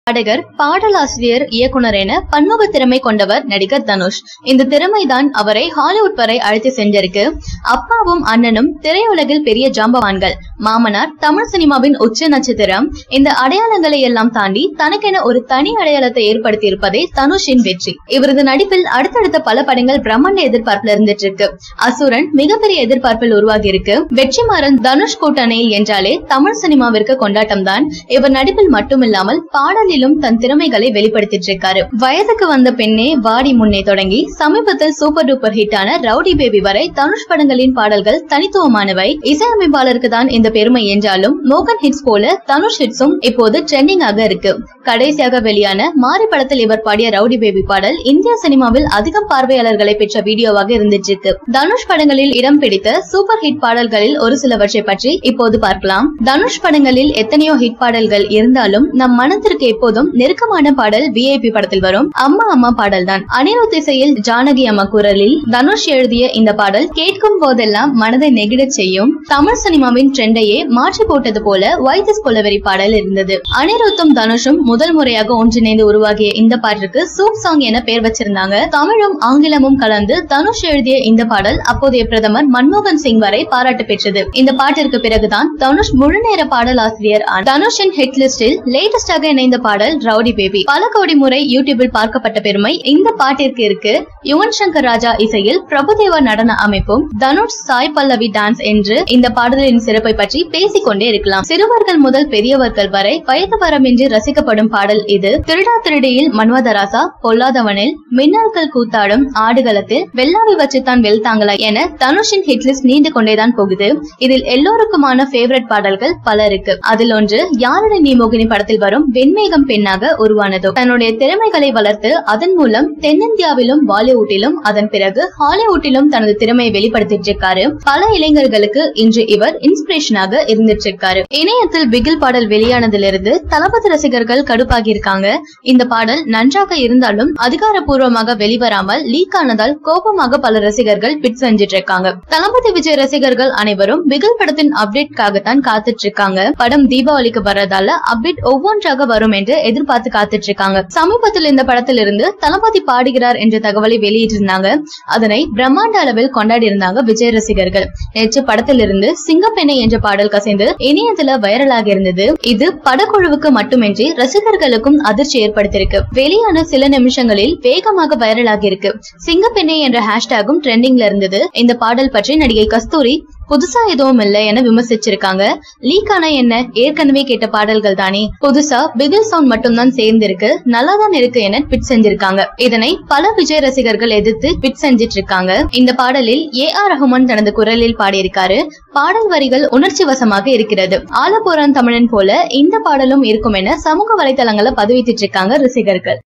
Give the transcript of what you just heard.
பாடகர் பாடலாசிரியர் இயக்குனர் என பன்முக திறமை கொண்டவர் நடிகர் தனுஷ் இந்த திறமைதான் அவரை ஹாலிவுட் வரை அழைத்து சென்றிருக்கு அப்பாவும் அண்ணனும் திரையுலகில் பெரிய ஜாம்பவான்கள் மாமனார் தமிழ் சினிமாவின் உச்ச நட்சத்திரம் இந்த அடையாளங்களை எல்லாம் தாண்டி தனக்கென ஒரு தனி அடையாளத்தை ஏற்படுத்தி இருப்பதே தனுஷின் வெற்றி இவரது நடிப்பில் அடுத்தடுத்த பல படங்கள் பிரம்மாண்ட எதிர்பார்ப்புல இருந்துட்டு இருக்கு அசுரன் மிகப்பெரிய எதிர்பார்ப்பில் உருவாகி இருக்கு வெற்றிமாறன் தனுஷ் கூட்டணியில் என்றாலே தமிழ் சினிமாவிற்கு கொண்டாட்டம் தான் இவர் நடிப்பில் மட்டுமில்லாமல் பாடலிலும் தன் திறமைகளை வெளிப்படுத்திட்டு இருக்காரு வயதுக்கு வந்த பெண்ணே வாடி முன்னே தொடங்கி சமீபத்தில் சூப்பர் டூப்பர் ஹிட்டான ரவுடி பேபி வரை தனுஷ் படங்களின் பாடல்கள் தனித்துவமானவை இசையமைப்பாளருக்கு தான் இந்த பெருமை என்றாலும் மோகன் ஹிட்ஸ் போல தனுஷ் ஹிட்ஸும் இப்போது ட்ரெண்டிங் ஆக இருக்கு கடைசியாக வெளியான மாரி படத்தில் இவர் பாடிய ரவுடி பேபி பாடல் இந்திய சினிமாவில் அதிகம் பார்வையாளர்களை பெற்ற வீடியோவாக இருந்துட்டு இருக்கு தனுஷ் படங்களில் இடம் பிடித்த சூப்பர் ஹிட் பாடல்களில் ஒரு சிலவற்றை பற்றி இப்போது பார்க்கலாம் தனுஷ் படங்களில் எத்தனையோ ஹிட் பாடல்கள் இருந்தாலும் நம் மனத்திற்கு எப்போதும் நெருக்கமான பாடல் விஐபி படத்தில் வரும் அம்மா அம்மா பாடல் தான் அனிருத் இசையில் ஜானகி அம்மா குரலில் தனுஷ் எழுதிய இந்த பாடல் கேட்கும் போதெல்லாம் மனதை நெகிழச் செய்யும் தமிழ் சினிமாவின் ட்ரெண்டையே மாற்றி போட்டது போல வைத்தஸ் கொலவெறி பாடல் இருந்தது அனிருத்தும் தனுஷும் முதல் முறையாக ஒன்றிணைந்து உருவாகிய இந்த பாட்டிற்கு சூப் சாங் என பெயர் வச்சிருந்தாங்க தமிழும் ஆங்கிலமும் கலந்து தனுஷ் எழுதிய இந்த பாடல் அப்போதைய பிரதமர் மன்மோகன் சிங் வரை பாராட்டு பெற்றது இந்த பாட்டிற்கு பிறகுதான் தனுஷ் முழுநேர பாடல் ஆசிரியர் ஆனார். தனுஷின் ஹிட் லிஸ்டில் லேட்டஸ்டாக இணைந்த பாடல் ரவுடி பேபி பல கோடி முறை யூடியூபில் பார்க்கப்பட்ட பெருமை இந்த பாட்டிற்கு இருக்கு யுவன் சங்கர் ராஜா இசையில் பிரபுதேவா நடன அமைப்பும் தனுஷ் சாய் பல்லவி டான்ஸ் என்று இந்த பாடலின் சிறப்பை பற்றி பேசிக்கொண்டே இருக்கலாம் சிறுவர்கள் முதல் பெரியவர்கள் வரை வயது வரமின்றி ரசிக்கப்படும் பாடல் இது திருடா திருடியில் மன்வதராசா பொல்லாதவனில் மின்னல்கள் கூத்தாடும் ஆடுகளத்தில் வெள்ளாவி வச்சுத்தான் வெல்தாங்களா என தனுஷின் ஹிட் லிஸ்ட் நீண்டு கொண்டேதான் போகுது இதில் எல்லோருக்குமான ஃபேவரட் பாடல்கள் பல இருக்கு அதில் ஒன்று யாரடி நீ மோகினி படத்தில் வரும் வெண்மேகம் பெண்ணாக உருவானது தன்னுடைய திறமைகளை வளர்த்து அதன் மூலம் தென்னிந்தியாவிலும் பாலிவுட்டிலும் அதன் பிறகு ஹாலிவுட்டிலும் தனது திறமையை வெளிப்படுத்திட்டு இருக்காரு பல இளைஞர்களுக்கு இன்று இவர் இன்ஸ்பிரேஷனாக இருந்துட்டு இருக்காரு இணையத்தில் பிகில் பாடல் வெளியானதிலிருந்து தளபதி ரசிகர்கள் கடுப்பாகி இருக்காங்க இந்த பாடல் நன்றாக இருந்தாலும் அதிகாரப்பூர்வமாக வெளிவராமல் லீக் ஆனதால் கோபமாக பல ரசிகர்கள் பிட் செஞ்சிட்டு இருக்காங்க தளபதி விஜய் ரசிகர்கள் அனைவரும் பிகில் படத்தின் அப்டேட்காகத்தான் காத்துட்டு இருக்காங்க படம் தீபாவளிக்கு வர்றதால அப்டேட் ஒவ்வொன்றாக வரும் என்று எதிர்பார்த்து காத்துட்டு இருக்காங்க சமீபத்தில் இந்த படத்தில் இருந்து தளபதி பாடுகிறார் என்ற தகவலை வெளியிட்டிருந்தாங்க அதனை பிரம்மாண்ட அளவில் கொண்டாடி இருந்தாங்க விஜய் ரசிகர்கள் நேற்று படத்திலிருந்து சிங்கப்பெண்ணை என்ற பாடல் கசைந்து இணையத்துல வைரலாக இருந்தது இது படக்குழுவுக்கு மட்டுமின்றி ரசிகர்களுக்கும் அதிர்ச்சி ஏற்படுத்தியிருக்கு வெளியான சில நிமிஷங்களில் வேகமாக வைரலாகி இருக்கு சிங்கப்பெண்ணை என்ற ஹேஷ்டேகும் ட்ரெண்டிங்ல இருந்தது இந்த பாடல் பற்றி நடிகை கஸ்தூரி புதுசா எதுவும் இல்ல என விமர்சிச்சிருக்காங்க லீக் ஆனா என்ன ஏற்கனவே கேட்ட பாடல்கள் தானே புதுசா பிகில் சவுண்ட் மட்டும்தான் சேர்ந்திருக்கு நல்லா தான் இருக்கு என பிட் செஞ்சிருக்காங்க இதனை பல விஜய் ரசிகர்கள் எதிர்த்து பிட் செஞ்சிட்டு இருக்காங்க இந்த பாடலில் ஏ ஆர் ரஹ்மான் தனது குரலில் பாடியிருக்காரு பாடல் வரிகள் உணர்ச்சி வசமாக இருக்கிறது ஆலப்போரான் தமிழன் போல இந்த பாடலும் இருக்கும் என சமூக வலைதளங்களை பதிவித்திட்டு இருக்காங்க ரசிகர்கள்